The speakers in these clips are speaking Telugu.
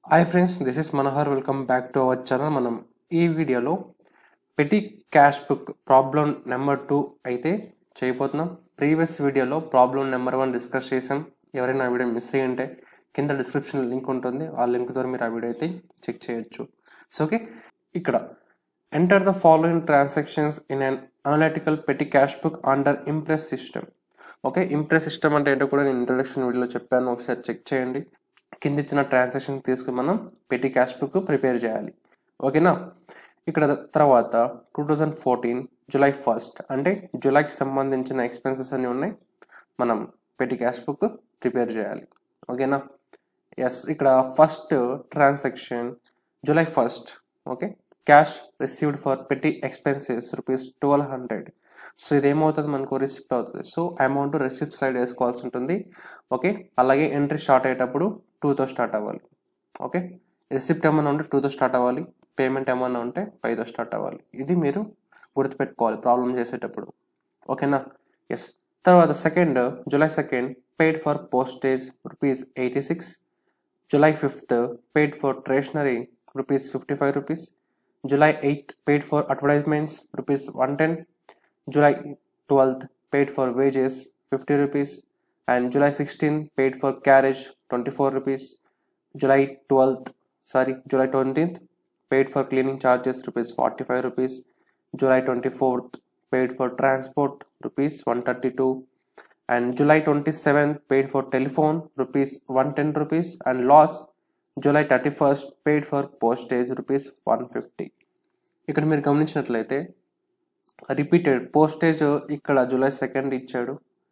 hi friends this is Manohar welcome back to our channel మనం ఈ వీడియోలో petty cash book problem number two అయితే చేయబోతున్నాం ప్రీవియస్ వీడియోలో ప్రాబ్లం నెంబర్ వన్ డిస్కస్ చేసాం ఎవరైనా ఆ వీడియో మిస్ అయ్యి ఉంటే కింద డిస్క్రిప్షన్ లింక్ ఉంటుంది ఆ లింక్ ద్వారా మీరు ఆ వీడియో అయితే చెక్ చేయొచ్చు సో ఓకే ఇక్కడ enter the following transactions in an analytical petty cash book under imprest system okay imprest system అంటే ఏంటో కూడా నేను ఇంట్రడక్షన్ వీడియోలో చెప్పాను ఒకసారి చెక్ చేయండి కింద ఇచ్చిన ట్రాన్సాక్షన్ తీసుకుని మనం పెట్టి క్యాష్ బుక్ ప్రిపేర్ చేయాలి ఓకేనా ఇక్కడ తర్వాత two thousand fourteen July first అంటే జూలైకి సంబంధించిన ఎక్స్పెన్సెస్ అన్నీ ఉన్నాయి మనం పెట్టి క్యాష్ బుక్ ప్రిపేర్ చేయాలి ఓకేనా ఎస్ ఇక్కడ first transaction July first okay cash received for petty expenses rupees twelve hundred so ఇది ఏమవుతుంది మనకు రిసిప్ట్ అవుతుంది సో అమౌంట్ రిసిప్ట్ సైడ్ వేసుకోవాల్సి ఉంటుంది ఓకే అలాగే ఎంట్రీ స్టార్ట్ అయ్యేటప్పుడు టూతో స్టార్ట్ అవ్వాలి ఓకే రిసిప్ట్ ఏమైనా ఉంటే టూతో స్టార్ట్ అవ్వాలి పేమెంట్ ఏమైనా ఉంటే ఫైవ్తో స్టార్ట్ అవ్వాలి ఇది మీరు గుర్తుపెట్టుకోవాలి ప్రాబ్లం చేసేటప్పుడు ఓకేనా ఎస్ తర్వాత second July second paid for postage rupees eighty six July fifth paid for stationery rupees fifty five rupees July eighth paid for advertisements rupees one ten July twelfth paid for wages fifty rupees and July sixteen paid for carriage twenty four rupees July twelfth sorry July twentieth paid for cleaning charges rupees 45 rupees july 24th paid for transport rupees 132 and july 27th paid for telephone rupees 110 rupees and last july 31st paid for postage rupees 150 ఇక్కడ మీరు గమనించినట్లయితే రిపీటెడ్ పోస్టేజ్ ఇక్కడ జూలై సెకండ్ ఇచ్చాడు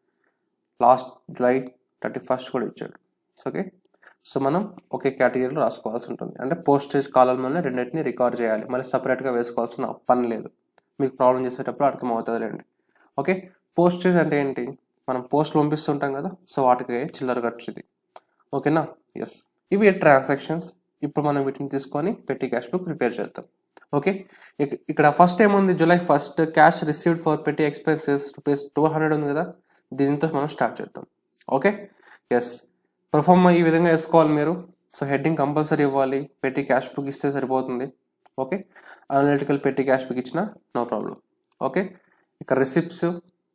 లాస్ట్ జూలై థర్టీ ఫస్ట్ కూడా ఇచ్చాడు ఓకే సో మనం ఒకే కేటగిరీలో రాసుకోవాల్సి ఉంటుంది అంటే పోస్టేజ్ కాలంలోనే రెండింటిని రికార్డ్ చేయాలి మళ్ళీ సపరేట్గా వేసుకోవాల్సిన పని లేదు మీకు ప్రాబ్లం చేసేటప్పుడు అర్థమవుతుంది రండి ఓకే పోస్టేజ్ అంటే ఏంటి మనం పోస్ట్ పంపిస్తుంటాం కదా సో వాటికి చిల్లర ఖర్చు ఇది ఓకేనా ఎస్ ఇవి ట్రాన్సాక్షన్స్ ఇప్పుడు మనం వీటిని తీసుకొని పెట్టి క్యాష్ బుక్ ప్రిపేర్ చేద్దాం ఓకే ఇక్కడ ఫస్ట్ ఏముంది July first cash received for petty expenses rupees two hundred ఉంది కదా దీంతో మనం స్టార్ట్ చేద్దాం ఓకే ఎస్ పర్ఫామ్ ఈ విధంగా వేసుకోవాలి మీరు సో హెడ్డింగ్ కంపల్సరీ ఇవ్వాలి పెట్టి క్యాష్ బుక్ ఇస్తే సరిపోతుంది okay analytical petty cash book ఇచ్చిన నో ప్రాబ్లం ఓకే ఇక్కడ రిసిప్ట్స్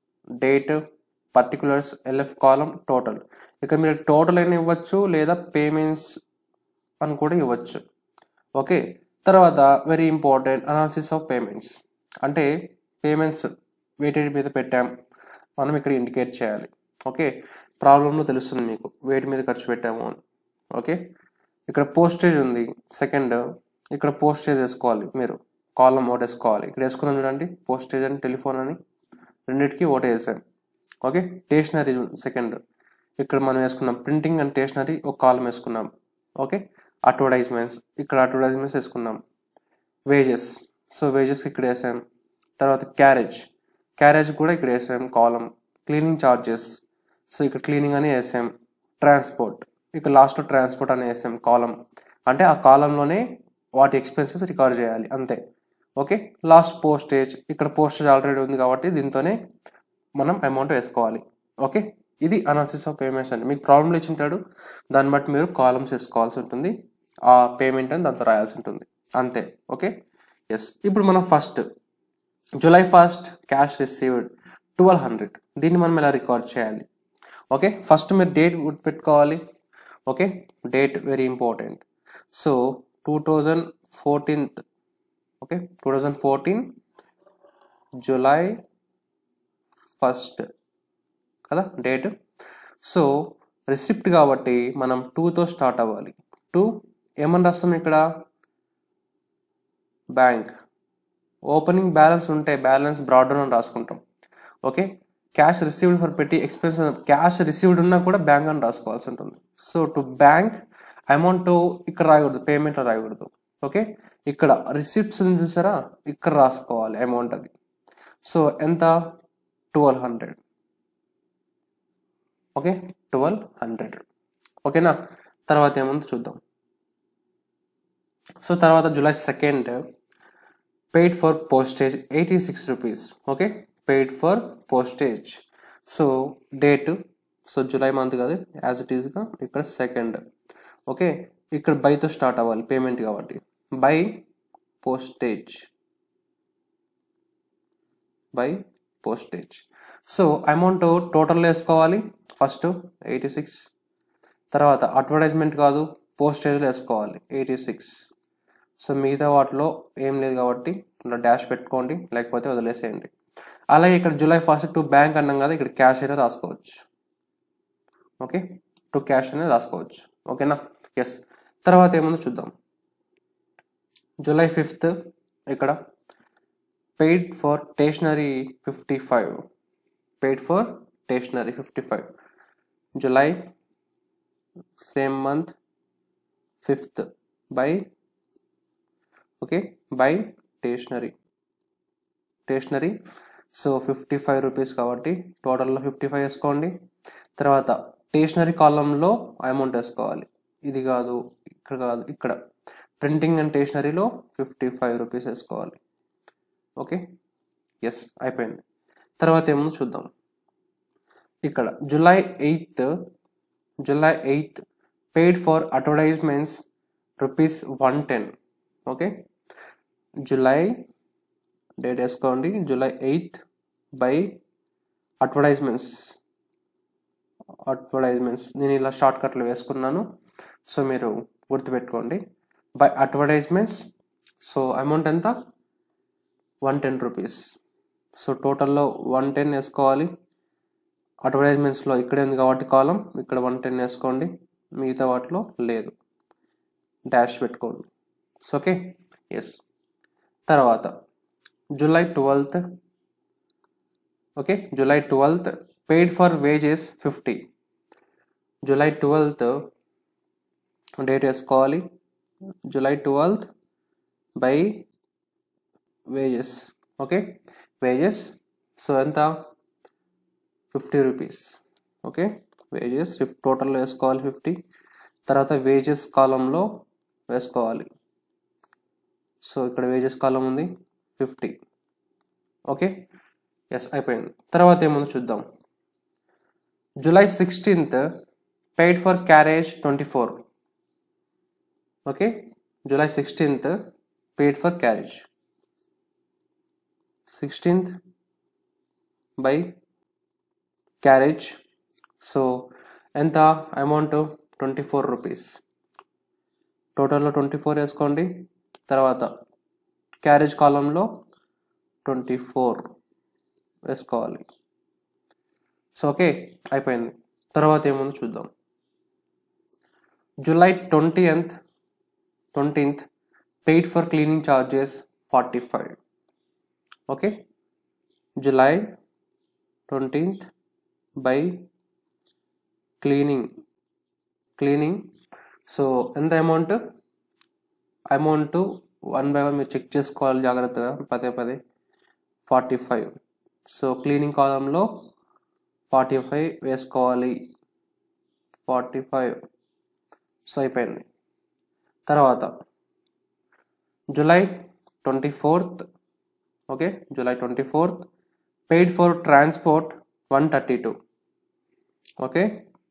డేట్ పర్టికులర్స్ ఎల్ఎఫ్ కాలం టోటల్ ఇక్కడ మీరు టోటల్ అయినా ఇవ్వచ్చు లేదా పేమెంట్స్ అని కూడా ఇవ్వచ్చు ఓకే తర్వాత very important analysis of payments అంటే పేమెంట్స్ వేటి మీద పెట్టాం మనం ఇక్కడ ఇండికేట్ చేయాలి ఓకే ప్రాబ్లంలో తెలుస్తుంది మీకు వేటి మీద ఖర్చు పెట్టాము అని ఓకే ఇక్కడ పోస్టేజ్ ఉంది సెకండ్ ఇక్కడ పోస్టేజ్ వేసుకోవాలి మీరు కాలం ఓట్ వేసుకోవాలి ఇక్కడ వేసుకున్నాం చూడండి పోస్టేజ్ అని టెలిఫోన్ అని రెండింటికి ఓట్ వేసాం ఓకే స్టేషనరీ సెకండ్ ఇక్కడ మనం వేసుకున్నాం ప్రింటింగ్ అండ్ స్టేషనరీ ఒక కాలం వేసుకున్నాం ఓకే అడ్వర్టైజ్మెంట్స్ ఇక్కడ అడ్వర్టైజ్మెంట్స్ వేసుకున్నాం వేజెస్ సో వేజెస్ ఇక్కడ వేసాం తర్వాత క్యారేజ్ క్యారేజ్ కూడా ఇక్కడ వేసాం కాలం క్లీనింగ్ చార్జెస్ సో ఇక్కడ క్లీనింగ్ అని వేసాం ట్రాన్స్పోర్ట్ ఇక్కడ లాస్ట్లో ట్రాన్స్పోర్ట్ అని వేసాం కాలం అంటే ఆ కాలంలోనే వాటి ఎక్స్పెన్సెస్ రికార్డ్ చేయాలి అంతే ఓకే లాస్ట్ పోస్టేజ్ ఇక్కడ పోస్టేజ్ ఆల్రెడీ ఉంది కాబట్టి దీంతోనే మనం అమౌంట్ వేసుకోవాలి ఓకే ఇది అనాలిసిస్ ఆఫ్ పేమెంట్స్ అండి మీకు ప్రాబ్లం ఇచ్చింటాడు దాన్ని బట్టి మీరు కాలమ్స్ వేసుకోవాల్సి ఉంటుంది ఆ పేమెంట్ అని దాంతో రాయాల్సి ఉంటుంది అంతే ఓకే ఎస్ ఇప్పుడు మనం first July first cash received twelve hundred దీన్ని మనం ఎలా రికార్డ్ చేయాలి ఓకే ఫస్ట్ మీరు డేట్ పెట్టుకోవాలి okay date very important so two thousand fourteenth okay two thousand fourteen July first కదా డేట్ సో రిసిప్ట్ కాబట్టి మనం టూతో స్టార్ట్ అవ్వాలి టూ ఏమని రాస్తాం ఇక్కడ బ్యాంక్ ఓపెనింగ్ బ్యాలెన్స్ ఉంటే బ్యాలెన్స్ బ్రాడ్ అని రాసుకుంటాం okay cash received for petty expense cash received ఉన్నా కూడా బ్యాంక్ అని రాసుకోవాల్సి ఉంటుంది సో టు బ్యాంక్ అమౌంట్ ఇక్కడ రాయకూడదు పేమెంట్లో రాయకూడదు ఓకే ఇక్కడ రిసిప్ట్స్ చూసారా ఇక్కడ రాసుకోవాలి అమౌంట్ అది సో ఎంత twelve hundred okay twelve hundred ఓకేనా తర్వాత ఏముంది చూద్దాం సో తర్వాత July second paid for postage eighty six rupees okay paid for postage so date so July month కాదు యాజ్ ఇట్ ఈస్గా ఇక్కడ సెకండ్ ఓకే ఇక్కడ బైతో స్టార్ట్ అవ్వాలి పేమెంట్ కాబట్టి by postage by postage so amount total వేసుకోవాలి ఫస్ట్ ఎయిటీ సిక్స్ తర్వాత అడ్వర్టైజ్మెంట్ కాదు పోస్టేజ్లో వేసుకోవాలి ఎయిటీ సిక్స్ సో మిగతా వాటిలో ఏం లేదు కాబట్టి ఇలా డాష్ పెట్టుకోండి లేకపోతే వదిలేసేయండి అలాగే ఇక్కడ జూలై ఫస్ట్ టు బ్యాంక్ అన్నాం కదా ఇక్కడ క్యాష్ అయినా రాసుకోవచ్చు ఓకే టు క్యాష్ అనేది రాసుకోవచ్చు ఓకేనా ఎస్ తర్వాత ఏముందో చూద్దాం జూలై ఫిఫ్త్ ఇక్కడ paid for stationery fifty five paid for stationery fifty five July same month fifth by okay by stationery stationery so fifty five rupees కాబట్టి టోటల్లో ఫిఫ్టీ ఫైవ్ వేసుకోండి తర్వాత స్టేషనరీ కాలంలో అమౌంట్ వేసుకోవాలి ఇది కాదు ఇక్కడ కాదు ఇక్కడ ప్రింటింగ్ అండ్ స్టేషనరీలో ఫిఫ్టీ ఫైవ్ రూపీస్ వేసుకోవాలి ఓకే ఎస్ అయిపోయింది తర్వాత ఏముందో చూద్దాం ఇక్కడ July eighth July eighth paid for advertisements rupees one ten okay July date వేసుకోండి July eighth by advertisements advertisements నేను ఇలా షార్ట్ కట్లు వేసుకున్నాను సో మీరు గుర్తుపెట్టుకోండి బై అడ్వర్టైజ్మెంట్స్ సో అమౌంట్ ఎంత వన్ టెన్ రూపీస్ సో టోటల్లో వన్ టెన్ వేసుకోవాలి అడ్వర్టైజ్మెంట్స్లో ఇక్కడే ఉంది కాబట్టి కాలం ఇక్కడ వన్ టెన్ వేసుకోండి మిగతా వాటిలో లేదు డాష్ పెట్టుకోండి సో ఓకే ఎస్ తర్వాత July twelfth okay July twelfth paid for wages fifty July twelfth date వేసుకోవాలి July twelfth by wages okay wages so ఎంత ఫిఫ్టీ రూపీస్ ఓకే వేజెస్ ఫిఫ్ టోటల్ వేసుకోవాలి ఫిఫ్టీ తర్వాత వేజెస్ కాలంలో వేసుకోవాలి సో ఇక్కడ వేజెస్ కాలం ఉంది ఫిఫ్టీ ఓకే ఎస్ అయిపోయింది తర్వాత ఏముందో చూద్దాం July sixteenth paid for carriage twenty four okay July sixteenth paid for carriage sixteenth by carriage so ఎంత అమౌంట్ ట్వంటీ ఫోర్ రూపీస్ టోటల్లో ట్వంటీ ఫోర్ వేసుకోండి తర్వాత క్యారేజ్ కాలంలో ట్వంటీ ఫోర్ వేసుకోవాలి సో ఓకే అయిపోయింది తర్వాత ఏముందో చూద్దాం July twentieth twentieth paid for cleaning charges forty five okay July twentieth by cleaning cleaning so ఎంత amount amount one by one మీరు చెక్ చేసుకోవాలి జాగ్రత్తగా పదే పదే ఫార్టీ ఫైవ్ సో క్లీనింగ్ కాలంలో ఫార్టీ ఫైవ్ వేసుకోవాలి ఫార్టీ ఫైవ్ సో అయిపోయింది తర్వాత July twenty fourth okay July twenty fourth paid for transport one thirty two okay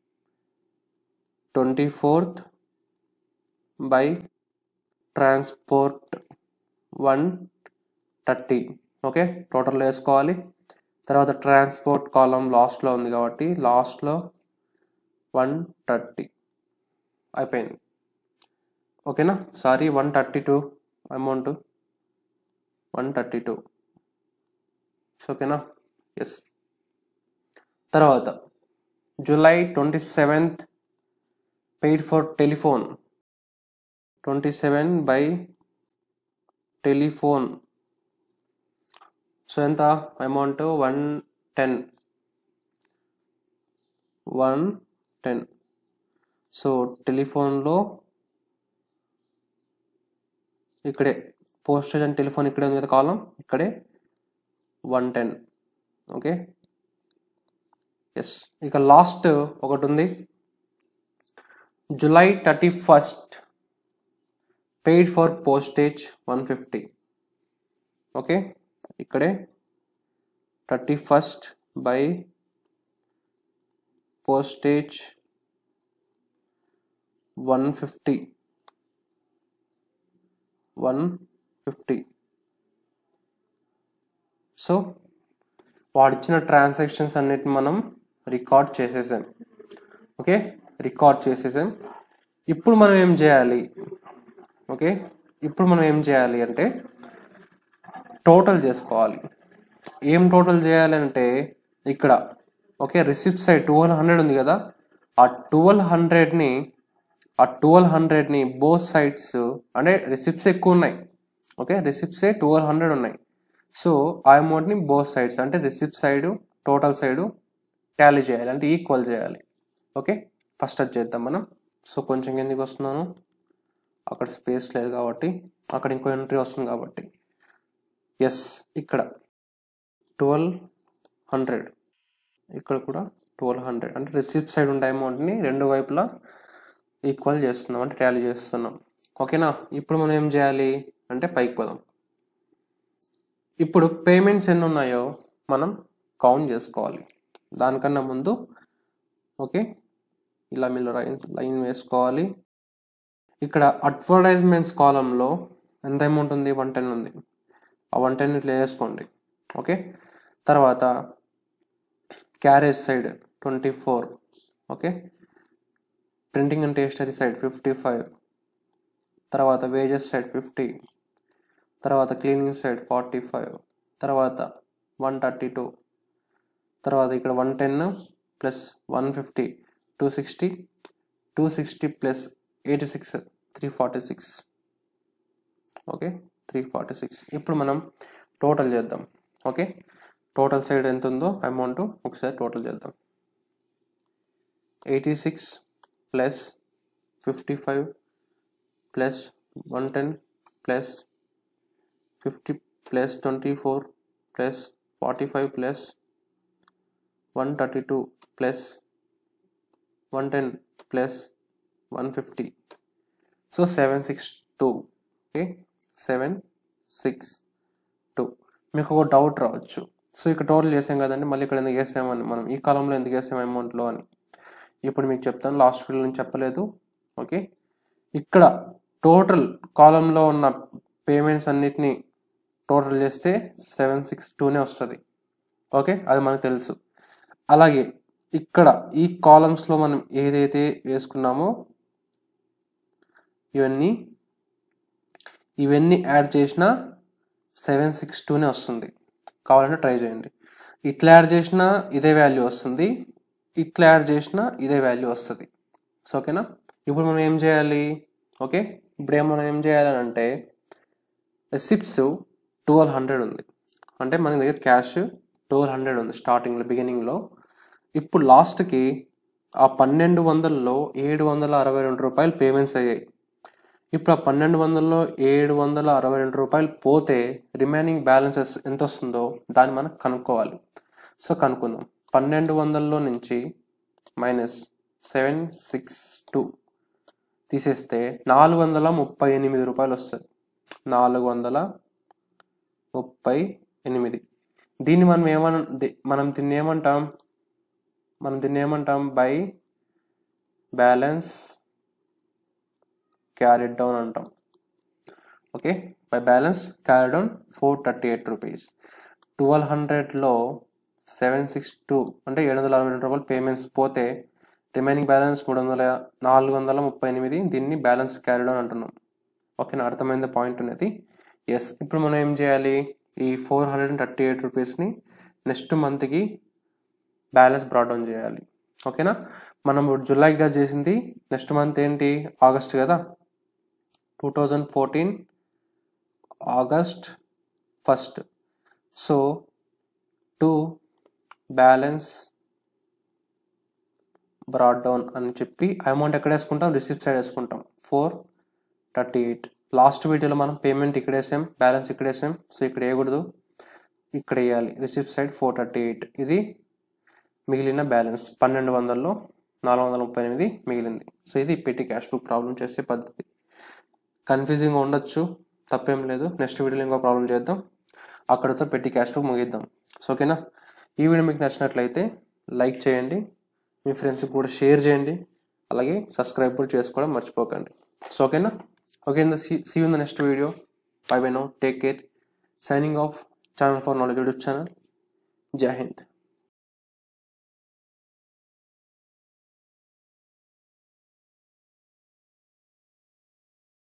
twenty fourth by transport one thirty okay total వేసుకోవాలి తర్వాత ట్రాన్స్పోర్ట్ కాలం లాస్ట్లో ఉంది కాబట్టి లాస్ట్లో వన్ థర్టీ అయిపోయింది ఓకేనా sorry one thirty two amount one thirty two ఓకేనా ఎస్ తర్వాత July twenty seventh paid for telephone twenty seven by telephone so ఎంత amount one ten one ten so టెలిఫోన్లో ఇక్కడే పోస్టేజ్ అండ్ టెలిఫోన్ ఇక్కడే ఉంది కదా కాలం ఇక్కడే వన్ టెన్ ఓకే ఎస్ ఇక లాస్ట్ ఒకటి ఉంది July thirty first paid for postage one fifty okay ఇక్కడే thirty first by postage one fifty one fifty so వాడిచ్చిన transactions అన్నిటిని మనం రికార్డ్ చేసేసాం ఓకే రికార్డ్ చేసేసాం ఇప్పుడు మనం ఏం చేయాలి ఓకే ఇప్పుడు మనం ఏం చేయాలి అంటే టోటల్ చేసుకోవాలి ఏం టోటల్ చేయాలి అంటే ఇక్కడ okay receipt side twelve hundred ఉంది కదా ఆ ట్వెల్వ్ హండ్రెడ్ని ఆ ట్వెల్వ్ హండ్రెడ్ని బోత్ సైడ్స్ అంటే రిసిప్ట్స్ ఎక్కువ ఉన్నాయి ఓకే రిసిప్ట్సే ట్వెల్వ్ హండ్రెడ్ ఉన్నాయి సో ఆ అమౌంట్ని బోత్ సైడ్స్ అంటే receipt side total side tally చేయాలి అంటే ఈక్వల్ చేయాలి ఓకే ఫస్ట్ అది చేద్దాం మనం సో కొంచెం కిందికి వస్తున్నాను అక్కడ స్పేస్ లేదు కాబట్టి అక్కడ ఇంకో ఎంట్రీ వస్తుంది కాబట్టి ఎస్ ఇక్కడ ట్వెల్వ్ హండ్రెడ్ ఇక్కడ కూడా ట్వెల్వ్ హండ్రెడ్ అంటే రిసిప్ట్ సైడ్ ఉండే అమౌంట్ని రెండు వైపులా ఈక్వల్ చేస్తున్నాం అంటే టాలీ చేస్తున్నాం ఓకేనా ఇప్పుడు మనం ఏం చేయాలి అంటే పైకి పోదాం ఇప్పుడు పేమెంట్స్ ఎన్ని ఉన్నాయో మనం కౌంట్ చేసుకోవాలి దానికన్నా ముందు ఓకే ఇలా మీరు లైన్ లైన్ వేసుకోవాలి ఇక్కడ అడ్వర్టైజ్మెంట్స్ కాలంలో ఎంత అమౌంట్ ఉంది వన్ టెన్ ఉంది ఆ వన్ టెన్ ఇట్లా వేసుకోండి ఓకే తర్వాత carriage side twenty four okay printing and stationery side fifty five తర్వాత వేజెస్ సైడ్ ఫిఫ్టీ తర్వాత క్లీనింగ్ సైడ్ ఫార్టీ ఫైవ్ తర్వాత వన్ థర్టీ టూ తర్వాత ఇక్కడ one ten plus one fifty two sixty two sixty plus eighty six three forty six okay three forty six ఇప్పుడు మనం టోటల్ చేద్దాం ఓకే టోటల్ సైడ్ ఎంత ఉందో అమౌంట్ ఒకసారి టోటల్ చేద్దాం eighty six plus fifty five plus one ten plus fifty plus twenty four plus forty five plus one thirty two plus one ten plus one fifty so seven six two okay seven six two మీకు ఒక డౌట్ రావచ్చు సో ఇక్కడ టోటల్ చేసాం కదండి మళ్ళీ ఇక్కడ ఎందుకు వేసామని మనం ఈ కాలంలో ఎందుకు వేసాం అమౌంట్లో అని ఇప్పుడు మీకు చెప్తాను లాస్ట్ వీడియో నుంచి చెప్పలేదు ఓకే ఇక్కడ టోటల్ కాలంలో ఉన్న పేమెంట్స్ అన్నిటినీ టోటల్ చేస్తే సెవెన్ సిక్స్ టూనే వస్తుంది ఓకే అది మనకు తెలుసు అలాగే ఇక్కడ ఈ కాలమ్స్లో మనం ఏదైతే వేసుకున్నామో ఇవన్నీ ఇవన్నీ యాడ్ చేసినా సెవెన్ సిక్స్ టూనే వస్తుంది కావాలంటే ట్రై చేయండి ఇట్లా యాడ్ చేసినా ఇదే వాల్యూ వస్తుంది ఇట్లా యాడ్ చేసినా ఇదే వాల్యూ వస్తుంది సో ఓకేనా ఇప్పుడు మనం ఏం చేయాలి ఓకే ఇప్పుడు ఏం మనం ఏం చేయాలని అంటే రెసిప్ట్స్ ట్వెల్వ్ హండ్రెడ్ ఉంది అంటే మన దగ్గర క్యాష్ ట్వెల్వ్ హండ్రెడ్ ఉంది స్టార్టింగ్లో బిగినింగ్లో ఇప్పుడు లాస్ట్కి ఆ పన్నెండు వందల్లో ఏడు వందల అరవై రెండు రూపాయలు పేమెంట్స్ అయ్యాయి ఇప్పుడు ఆ పన్నెండు వందల్లో ఏడు వందల అరవై రెండు రూపాయలు పోతే రిమైనింగ్ బ్యాలెన్సెస్ ఎంత వస్తుందో దాన్ని మనం కనుక్కోవాలి సో కనుక్కుందాం పన్నెండు వందల్లో నుంచి మైనస్ సెవెన్ సిక్స్ టూ తీసేస్తే నాలుగు వందల ముప్పై ఎనిమిది రూపాయలు వస్తుంది నాలుగు వందల ముప్పై ఎనిమిది దీన్ని మనం ఏమన ది- మనం దీన్ని ఏమంటాం మనం దీన్ని ఏమంటాం బై బ్యాలెన్స్ క్యారీడ్ డౌన్ అంటాం okay by balance carry down four thirty eight rupees twelve హండ్రెడ్లో సెవెన్ సిక్స్ టూ అంటే ఏడు వందల అరవై రెండు రూపాయలు పేమెంట్స్ పోతే రిమైనింగ్ బ్యాలెన్స్ మూడు వందల నాలుగు వందల ముప్పై ఎనిమిది దీన్ని బ్యాలెన్స్ క్యారీ డౌన్ అంటున్నాం ఓకేనా అర్థమైంది పాయింట్ అనేది ఎస్ ఇప్పుడు మనం ఏం చేయాలి ఈ four hundred and thirty eight రూపీస్ని నెక్స్ట్ మంత్కి బ్యాలెన్స్ బ్రాడ్ డౌన్ చేయాలి ఓకేనా మనం ఇప్పుడు జూలైగా చేసింది నెక్స్ట్ మంత్ ఏంటి ఆగస్ట్ కదా two thousand fourteen August first so to balance brought down అని చెప్పి అమౌంట్ ఎక్కడ వేసుకుంటాం రిసిప్ట్ సైడ్ వేసుకుంటాం ఫోర్ థర్టీ ఎయిట్ లాస్ట్ వీడియోలో మనం పేమెంట్ ఇక్కడ వేసాం బ్యాలెన్స్ ఇక్కడ వేసాం సో ఇక్కడ వేయకూడదు ఇక్కడ వేయాలి receipt side four thirty eight ఇది మిగిలిన బ్యాలెన్స్ పన్నెండు వందల్లో నాలుగు వందల ముప్పై ఎనిమిది మిగిలింది సో ఇది పెట్టి క్యాష్ బుక్ ప్రాబ్లం చేసే పద్ధతి కన్ఫ్యూజింగ్ ఉండొచ్చు తప్పేం లేదు నెక్స్ట్ వీడియోలో ఇంకో ప్రాబ్లం చేద్దాం అక్కడితో పెట్టి క్యాష్ బుక్ ముగిద్దాం సో ఓకేనా ఈ వీడియో మీకు నచ్చినట్లయితే లైక్ చేయండి మీ ఫ్రెండ్స్కి కూడా షేర్ చేయండి అలాగే సబ్స్క్రైబ్ కూడా చేసుకోవడం మర్చిపోకండి సో ఓకేనా okay see in the next video bye bye no take care signing off channel for knowledge YouTube channel జై హింద్